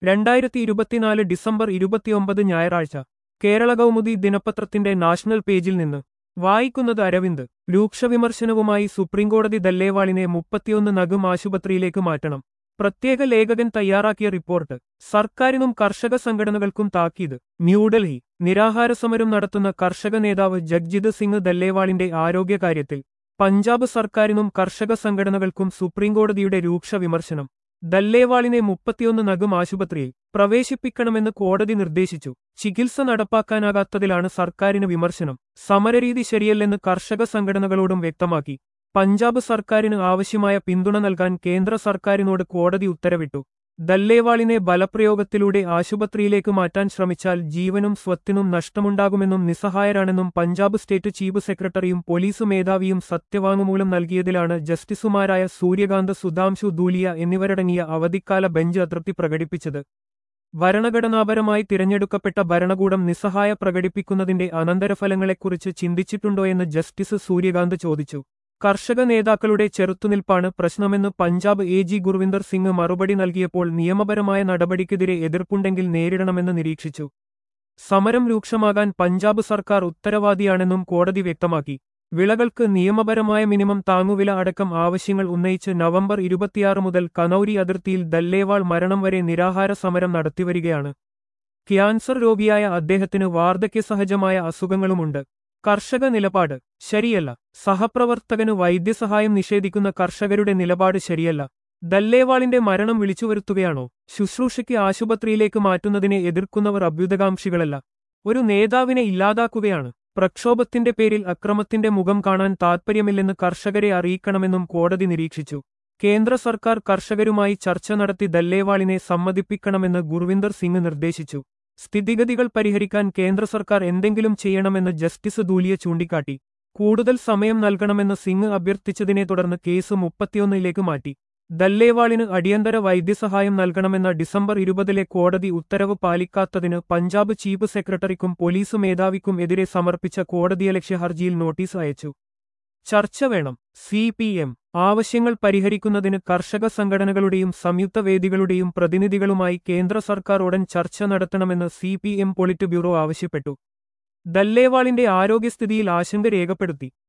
രണ്ടായിരത്തി ഇരുപത്തിനാല് ഡിസംബർ ഇരുപത്തിയൊമ്പത് ഞായറാഴ്ച കേരള കൗമുദി ദിനപത്രത്തിന്റെ നാഷണൽ പേജിൽ നിന്ന് വായിക്കുന്നത് അരവിന്ദ് രൂക്ഷവിമർശനവുമായി സുപ്രീംകോടതി ദല്ലേവാളിനെ മുപ്പത്തിയൊന്ന് നഗും ആശുപത്രിയിലേക്ക് മാറ്റണം പ്രത്യേക ലേഖകൻ തയ്യാറാക്കിയ റിപ്പോർട്ട് സർക്കാരിനും കർഷക സംഘടനകൾക്കും താക്കീത് ന്യൂഡൽഹി നിരാഹാര സമരം നടത്തുന്ന കർഷക നേതാവ് ജഗ്ജിത് സിംഗ് ദല്ലേവാളിന്റെ ആരോഗ്യകാര്യത്തിൽ പഞ്ചാബ് സർക്കാരിനും കർഷക സംഘടനകൾക്കും സുപ്രീംകോടതിയുടെ രൂക്ഷ വിമർശനം ദല്ലേവാളിനെ മുപ്പത്തിയൊന്ന് നഗും ആശുപത്രിയിൽ പ്രവേശിപ്പിക്കണമെന്ന് കോടതി നിർദ്ദേശിച്ചു ചികിത്സ നടപ്പാക്കാനാകാത്തതിലാണ് സർക്കാരിന് വിമർശനം സമരരീതി ശരിയല്ലെന്ന് കർഷക സംഘടനകളോടും വ്യക്തമാക്കി പഞ്ചാബ് സർക്കാരിന് ആവശ്യമായ പിന്തുണ നൽകാൻ കേന്ദ്ര സർക്കാരിനോട് കോടതി ഉത്തരവിട്ടു ദല്ലേവാളിനെ ബലപ്രയോഗത്തിലൂടെ ആശുപത്രിയിലേക്ക് മാറ്റാൻ ശ്രമിച്ചാൽ ജീവനും സ്വത്തിനും നഷ്ടമുണ്ടാകുമെന്നും നിസ്സഹായരാണെന്നും പഞ്ചാബ് സ്റ്റേറ്റ് ചീഫ് സെക്രട്ടറിയും പോലീസ് മേധാവിയും സത്യവാങ്മൂലം നൽകിയതിലാണ് ജസ്റ്റിസുമാരായ സൂര്യകാന്ത് സുധാംശു ദൂലിയ എന്നിവരടങ്ങിയ അവധിക്കാല ബെഞ്ച് അതൃപ്തി പ്രകടിപ്പിച്ചത് ഭരണഘടനാപരമായി തിരഞ്ഞെടുക്കപ്പെട്ട ഭരണകൂടം നിസ്സഹായ പ്രകടിപ്പിക്കുന്നതിന്റെ അനന്തരഫലങ്ങളെക്കുറിച്ച് ചിന്തിച്ചിട്ടുണ്ടോയെന്ന് ജസ്റ്റിസ് സൂര്യകാന്ത് ചോദിച്ചു കർഷക നേതാക്കളുടെ ചെറുത്തുനിൽപ്പാണ് പ്രശ്നമെന്ന് പഞ്ചാബ് എ ജി ഗുർവിന്ദർ സിംഗ് മറുപടി നൽകിയപ്പോൾ നിയമപരമായ നടപടിക്കെതിരെ എതിർപ്പുണ്ടെങ്കിൽ നേരിടണമെന്ന് നിരീക്ഷിച്ചു സമരം രൂക്ഷമാകാൻ പഞ്ചാബ് സർക്കാർ ഉത്തരവാദിയാണെന്നും കോടതി വ്യക്തമാക്കി വിളകൾക്ക് നിയമപരമായ മിനിമം താങ്ങുവില അടക്കം ആവശ്യങ്ങൾ ഉന്നയിച്ച് നവംബർ ഇരുപത്തിയാറ് മുതൽ കനൌരി അതിർത്തിയിൽ ദല്ലേവാൾ മരണം വരെ നിരാഹാര സമരം നടത്തിവരികയാണ് ക്യാൻസർ രോഗിയായ അദ്ദേഹത്തിന് വാർദ്ധക്യസഹജമായ അസുഖങ്ങളുമുണ്ട് കർഷക നിലപാട് ശരിയല്ല സഹപ്രവർത്തകന് വൈദ്യസഹായം നിഷേധിക്കുന്ന കർഷകരുടെ നിലപാട് ശരിയല്ല ദല്ലേവാളിന്റെ മരണം വിളിച്ചുവരുത്തുകയാണോ ശുശ്രൂഷയ്ക്ക് ആശുപത്രിയിലേക്ക് മാറ്റുന്നതിനെ എതിർക്കുന്നവർ അഭ്യുതകാംക്ഷികളല്ല ഒരു നേതാവിനെ ഇല്ലാതാക്കുകയാണ് പ്രക്ഷോഭത്തിന്റെ പേരിൽ അക്രമത്തിന്റെ മുഖം കാണാൻ താൽപ്പര്യമില്ലെന്ന് കർഷകരെ അറിയിക്കണമെന്നും കോടതി നിരീക്ഷിച്ചു കേന്ദ്ര സർക്കാർ കർഷകരുമായി ചർച്ച നടത്തി ദല്ലേവാളിനെ സമ്മതിപ്പിക്കണമെന്ന് ഗുർവിന്ദർ സിംഗ് നിർദ്ദേശിച്ചു സ്ഥിതിഗതികൾ പരിഹരിക്കാൻ കേന്ദ്ര സർക്കാർ എന്തെങ്കിലും ചെയ്യണമെന്ന് ജസ്റ്റിസ് ദൂലിയ ചൂണ്ടിക്കാട്ടി കൂടുതൽ സമയം നൽകണമെന്ന് സിംഗ് അഭ്യർത്ഥിച്ചതിനെ തുടർന്ന് കേസ് മുപ്പത്തിയൊന്നിലേക്ക് മാറ്റി ദല്ലേവാളിന് അടിയന്തര വൈദ്യസഹായം നൽകണമെന്ന ഡിസംബർ ഇരുപതിലെ കോടതി ഉത്തരവ് പാലിക്കാത്തതിന് പഞ്ചാബ് ചീഫ് സെക്രട്ടറിക്കും പോലീസ് മേധാവിക്കും എതിരെ സമർപ്പിച്ച കോടതിയലക്ഷ്യ ഹർജിയിൽ നോട്ടീസ് അയച്ചു ചർച്ച വേണം സി പി എം ആവശ്യങ്ങൾ പരിഹരിക്കുന്നതിന് കർഷക സംഘടനകളുടെയും സംയുക്ത വേദികളുടെയും പ്രതിനിധികളുമായി കേന്ദ്ര സർക്കാർ ഉടൻ ചർച്ച നടത്തണമെന്ന് C P M polit bureau ആവശ്യപ്പെട്ടു ദല്ലേവാളിന്റെ ആരോഗ്യസ്ഥിതിയിൽ ആശങ്ക രേഖപ്പെടുത്തി